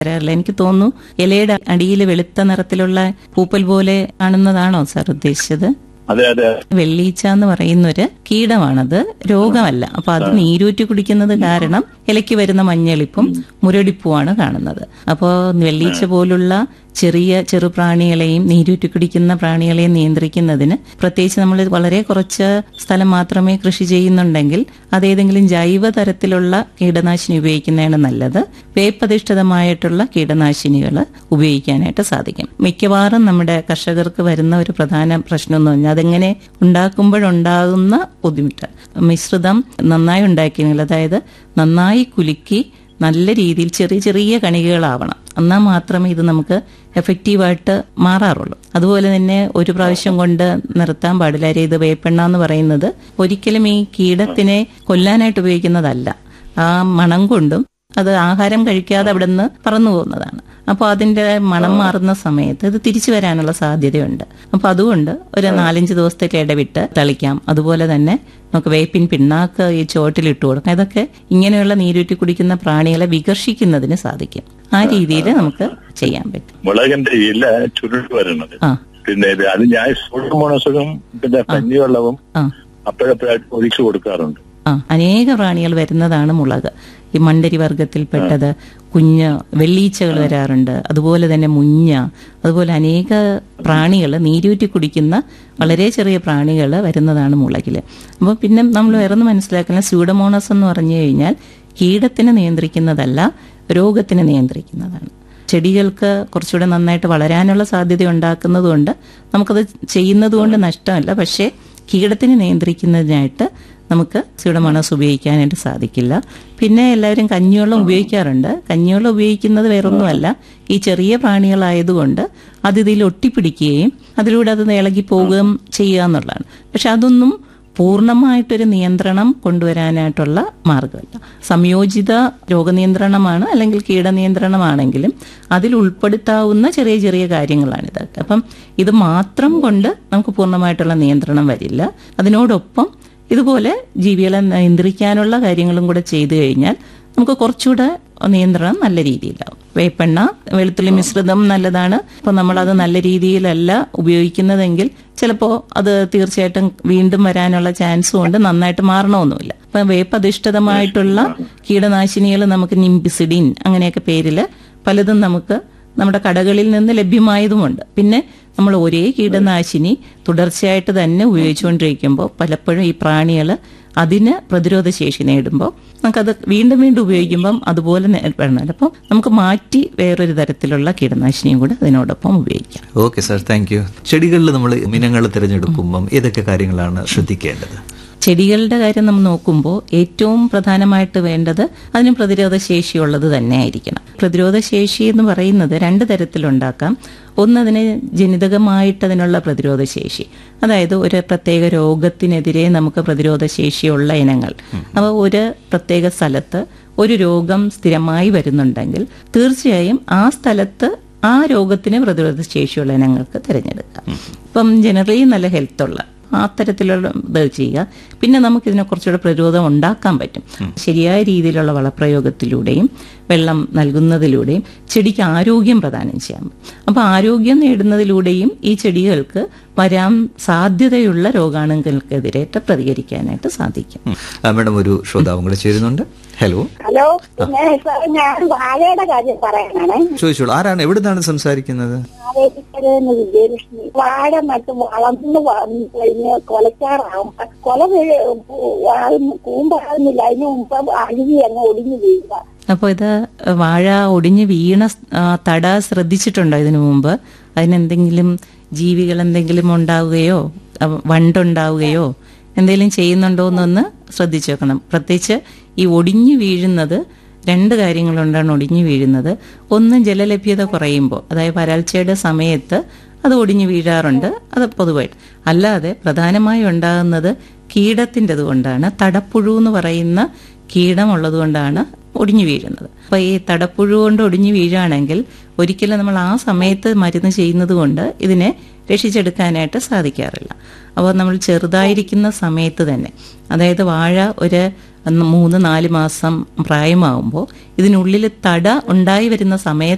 വരാറില്ല എനിക്ക് തോന്നുന്നു ഇലയുടെ അടിയിൽ വെളുത്ത നിറത്തിലുള്ള പൂപ്പൽ പോലെ കാണുന്നതാണോ സാർ ഉദ്ദേശിച്ചത് അതെ അതെ വെള്ളീച്ച എന്ന് പറയുന്നൊരു കീടമാണത് രോഗമല്ല അപ്പൊ അത് നീരൂറ്റി കുടിക്കുന്നത് കാരണം ഇലയ്ക്ക് വരുന്ന മഞ്ഞളിപ്പും മുരടിപ്പുമാണ് കാണുന്നത് അപ്പോൾ വെള്ളീച്ച പോലുള്ള ചെറിയ ചെറു പ്രാണികളെയും നീരൂറ്റി കുടിക്കുന്ന പ്രാണികളെയും നിയന്ത്രിക്കുന്നതിന് പ്രത്യേകിച്ച് നമ്മൾ വളരെ കുറച്ച് സ്ഥലം മാത്രമേ കൃഷി ചെയ്യുന്നുണ്ടെങ്കിൽ അതേതെങ്കിലും ജൈവ തരത്തിലുള്ള കീടനാശിനി ഉപയോഗിക്കുന്നതാണ് നല്ലത് വേപ്പധിഷ്ഠിതമായിട്ടുള്ള കീടനാശിനികൾ ഉപയോഗിക്കാനായിട്ട് സാധിക്കും മിക്കവാറും നമ്മുടെ കർഷകർക്ക് വരുന്ന ഒരു പ്രധാന പ്രശ്നം എന്ന് പറഞ്ഞാൽ അതെങ്ങനെ ഉണ്ടാക്കുമ്പോഴുണ്ടാകുന്ന ബുദ്ധിമുട്ട് മിശ്രിതം നന്നായി ഉണ്ടാക്കിയെങ്കിൽ അതായത് നന്നായി കുലുക്കി നല്ല രീതിയിൽ ചെറിയ ചെറിയ കണികകളാവണം എന്നാൽ മാത്രമേ ഇത് നമുക്ക് എഫക്റ്റീവായിട്ട് മാറാറുള്ളൂ അതുപോലെ തന്നെ ഒരു പ്രാവശ്യം കൊണ്ട് നിർത്താൻ പാടില്ല അരെ ഇത് വേപ്പെണ്ണ എന്ന് പറയുന്നത് ഒരിക്കലും ഈ കീടത്തിനെ കൊല്ലാനായിട്ട് ഉപയോഗിക്കുന്നതല്ല ആ മണം കൊണ്ടും അത് ആഹാരം കഴിക്കാതെ അവിടെ നിന്ന് പറന്നു പോകുന്നതാണ് അപ്പോൾ അതിന്റെ മണം മാറുന്ന സമയത്ത് ഇത് തിരിച്ചു വരാനുള്ള സാധ്യതയുണ്ട് അപ്പോൾ അതുകൊണ്ട് ഒരു നാലഞ്ച് ദിവസത്തേക്ക് ഇടവിട്ട് തളിക്കാം അതുപോലെ തന്നെ നമുക്ക് വേപ്പിൻ പിണ്ണാക്ക് ഈ ചോട്ടിൽ ഇട്ട് കൊടുക്കാം ഇതൊക്കെ ഇങ്ങനെയുള്ള നീരൂറ്റി കുടിക്കുന്ന പ്രാണികളെ വികർഷിക്കുന്നതിന് സാധിക്കും ആ രീതിയിൽ നമുക്ക് ചെയ്യാൻ പറ്റും മുളകിന്റെ ഇല ചുരുണ്ട് വരണത് ആ പിന്നെ ഇത് അത് ഞാൻ സൂഡോമോണസും പിന്നെ കഞ്ഞിവെള്ളവും ആ അപ്പോഴപ്പോഴായിട്ട് ഒഴിച്ചു കൊടുക്കാറുണ്ട് ആ അനേക പ്രാണികൾ വരുന്നതാണ് മുളക് ഈ മണ്ടരി വർഗത്തിൽപ്പെട്ടത് കുഞ്ഞ് വെള്ളീച്ചകൾ വരാറുണ്ട് അതുപോലെ തന്നെ മുഞ്ഞ അതുപോലെ അനേക പ്രാണികൾ നീരൂറ്റി കുടിക്കുന്ന വളരെ ചെറിയ പ്രാണികൾ വരുന്നതാണ് മുളകിൽ അപ്പോൾ പിന്നെ നമ്മൾ വേറൊന്ന് മനസ്സിലാക്കുന്ന സ്യൂഡമോണസ് എന്ന് പറഞ്ഞു കഴിഞ്ഞാൽ കീടത്തിനെ നിയന്ത്രിക്കുന്നതല്ല രോഗത്തിനെ നിയന്ത്രിക്കുന്നതാണ് ചെടികൾക്ക് കുറച്ചുകൂടെ നന്നായിട്ട് വളരാനുള്ള സാധ്യത ഉണ്ടാക്കുന്നതുകൊണ്ട് നമുക്കത് ചെയ്യുന്നത് കൊണ്ട് നഷ്ടമല്ല പക്ഷേ കീടത്തിനെ നിയന്ത്രിക്കുന്നതിനായിട്ട് നമുക്ക് സ്യൂഡമോണസ് ഉപയോഗിക്കാനായിട്ട് സാധിക്കില്ല പിന്നെ എല്ലാവരും കഞ്ഞിവെള്ളം ഉപയോഗിക്കാറുണ്ട് കഞ്ഞിവെള്ളം ഉപയോഗിക്കുന്നത് വേറൊന്നുമല്ല ഈ ചെറിയ പ്രാണികളായതുകൊണ്ട് അത് ഇതിൽ ഒട്ടിപ്പിടിക്കുകയും അതിലൂടെ അത് ഇളകി പോവുകയും ചെയ്യുക എന്നുള്ളതാണ് പക്ഷെ അതൊന്നും പൂർണ്ണമായിട്ടൊരു നിയന്ത്രണം കൊണ്ടുവരാനായിട്ടുള്ള മാർഗമല്ല സംയോജിത രോഗനിയന്ത്രണമാണ് അല്ലെങ്കിൽ കീടനിയന്ത്രണമാണെങ്കിലും അതിൽ ഉൾപ്പെടുത്താവുന്ന ചെറിയ ചെറിയ കാര്യങ്ങളാണിത് അപ്പം ഇത് മാത്രം കൊണ്ട് നമുക്ക് പൂർണ്ണമായിട്ടുള്ള നിയന്ത്രണം വരില്ല അതിനോടൊപ്പം ഇതുപോലെ ജീവികളെ നിയന്ത്രിക്കാനുള്ള കാര്യങ്ങളും കൂടെ ചെയ്തു കഴിഞ്ഞാൽ നമുക്ക് കുറച്ചുകൂടെ നിയന്ത്രണം നല്ല രീതിയിലാവും വേപ്പെണ്ണ വെളുത്തുള്ളി മിശ്രിതം നല്ലതാണ് അപ്പോൾ നമ്മളത് നല്ല രീതിയിലല്ല ഉപയോഗിക്കുന്നതെങ്കിൽ ചിലപ്പോൾ അത് തീർച്ചയായിട്ടും വീണ്ടും വരാനുള്ള ചാൻസും ഉണ്ട് നന്നായിട്ട് മാറണമൊന്നുമില്ല അപ്പം വേപ്പധിഷ്ഠിതമായിട്ടുള്ള കീടനാശിനികൾ നമുക്ക് നിംബിസിഡിൻ അങ്ങനെയൊക്കെ പേരിൽ പലതും നമുക്ക് നമ്മുടെ കടകളിൽ നിന്ന് ലഭ്യമായതുമുണ്ട് പിന്നെ നമ്മൾ ഒരേ കീടനാശിനി തുടർച്ചയായിട്ട് തന്നെ ഉപയോഗിച്ചുകൊണ്ടിരിക്കുമ്പോൾ പലപ്പോഴും ഈ പ്രാണികൾ അതിന് പ്രതിരോധ ശേഷി നേടുമ്പോൾ നമുക്കത് വീണ്ടും വീണ്ടും ഉപയോഗിക്കുമ്പം അതുപോലെ വരണം അപ്പം നമുക്ക് മാറ്റി വേറൊരു തരത്തിലുള്ള കീടനാശിനിയും കൂടെ അതിനോടൊപ്പം ഉപയോഗിക്കാം ഓക്കെ സാർ താങ്ക് യു ചെടികളിൽ നമ്മൾ ഇനങ്ങൾ തിരഞ്ഞെടുക്കുമ്പം ഏതൊക്കെ കാര്യങ്ങളാണ് ശ്രദ്ധിക്കേണ്ടത് ചെടികളുടെ കാര്യം നമ്മൾ നോക്കുമ്പോൾ ഏറ്റവും പ്രധാനമായിട്ട് വേണ്ടത് അതിന് പ്രതിരോധ ശേഷിയുള്ളത് തന്നെ ആയിരിക്കണം പ്രതിരോധ ശേഷി എന്ന് പറയുന്നത് രണ്ട് തരത്തിലുണ്ടാക്കാം ഒന്ന് അതിന് ജനിതകമായിട്ട് അതിനുള്ള പ്രതിരോധ ശേഷി അതായത് ഒരു പ്രത്യേക രോഗത്തിനെതിരെ നമുക്ക് പ്രതിരോധ ശേഷിയുള്ള ഇനങ്ങൾ അപ്പോൾ ഒരു പ്രത്യേക സ്ഥലത്ത് ഒരു രോഗം സ്ഥിരമായി വരുന്നുണ്ടെങ്കിൽ തീർച്ചയായും ആ സ്ഥലത്ത് ആ രോഗത്തിന് പ്രതിരോധ ശേഷിയുള്ള ഇനങ്ങൾക്ക് തിരഞ്ഞെടുക്കാം ഇപ്പം ജനറലി നല്ല ഹെൽത്തുള്ള ആ തരത്തിലുള്ള ഇത് ചെയ്യുക പിന്നെ നമുക്ക് ഇതിനെ കുറച്ചുകൂടെ പ്രതിരോധം ഉണ്ടാക്കാൻ പറ്റും ശരിയായ രീതിയിലുള്ള വളപ്രയോഗത്തിലൂടെയും വെള്ളം നൽകുന്നതിലൂടെയും ചെടിക്ക് ആരോഗ്യം പ്രദാനം ചെയ്യാം അപ്പോൾ ആരോഗ്യം നേടുന്നതിലൂടെയും ഈ ചെടികൾക്ക് വരാൻ സാധ്യതയുള്ള രോഗാണുക്കൾക്കെതിരായിട്ട് പ്രതികരിക്കാനായിട്ട് സാധിക്കും ഉം. ആ, മാഡം ഒരു ശ്രോതാവും കൂടെ ചേരുന്നുണ്ട് ഹലോ ഹലോ പിന്നെ സാർ ഞാൻ വാഴയുടെ കാര്യം പറയാനാണ് ചോദിച്ചോളൂ ആരാണ് എവിടുന്നാണ് സംസാരിക്കുന്നത് ആലോചിക്കരുതെന്ന് വിജയലക്ഷ്മി വാഴ നട്ട് വളർന്ന് വന്ന് കഴിഞ്ഞ് കൊലക്കാറാവുമ്പോ കൊല വീഴ- ആകുന്ന- കൂമ്പാകുന്നില്ല അതിന് മുമ്പ് അഴുകി അങ്ങ് ഒടിഞ്ഞു വീഴുക അപ്പോൾ ഇത് വാഴ ഒടിഞ്ഞ് വീണ ആ, തട ശ്രദ്ധിച്ചിട്ടുണ്ടോ ഇതിനു മുമ്പ് അതിനെന്തെങ്കിലും ജീവികൾ എന്തെങ്കിലും ഉണ്ടാവുകയോ ആ, വണ്ടുണ്ടാവുകയോ എന്തെങ്കിലും ചെയ്യുന്നുണ്ടോ എന്നൊന്ന് ശ്രദ്ധിച്ചു വെക്കണം പ്രത്യേകിച്ച് ഈ ഒടിഞ്ഞു വീഴുന്നത് രണ്ട് കാര്യങ്ങളുണ്ടാണ് ഒടിഞ്ഞു വീഴുന്നത് ഒന്ന് ജലലഭ്യത കുറയുമ്പോൾ അതായത് വരൾച്ചയുടെ സമയത്ത് അത് ഒടിഞ്ഞു വീഴാറുണ്ട് അത് പൊതുവായിട്ട് അല്ലാതെ പ്രധാനമായും ഉണ്ടാകുന്നത് കീടത്തിൻ്റെത് കൊണ്ടാണ് തടപ്പുഴു എന്ന് പറയുന്ന കീടമുള്ളത് കൊണ്ടാണ് ഒടിഞ്ഞു വീഴുന്നത് അപ്പൊ ഈ തടപ്പുഴു കൊണ്ട് ഒടിഞ്ഞു വീഴുകയാണെങ്കിൽ ഒരിക്കലും നമ്മൾ ആ സമയത്ത് മരുന്ന് ചെയ്യുന്നത് കൊണ്ട് ഇതിനെ രക്ഷിച്ചെടുക്കാനായിട്ട് സാധിക്കാറില്ല അപ്പോൾ നമ്മൾ ചെറുതായിരിക്കുന്ന സമയത്ത് തന്നെ അതായത് വാഴ ഒരു മൂന്ന് നാല് മാസം പ്രായമാകുമ്പോൾ ഇതിനുള്ളിൽ തട ഉണ്ടായി വരുന്ന സമയത്ത്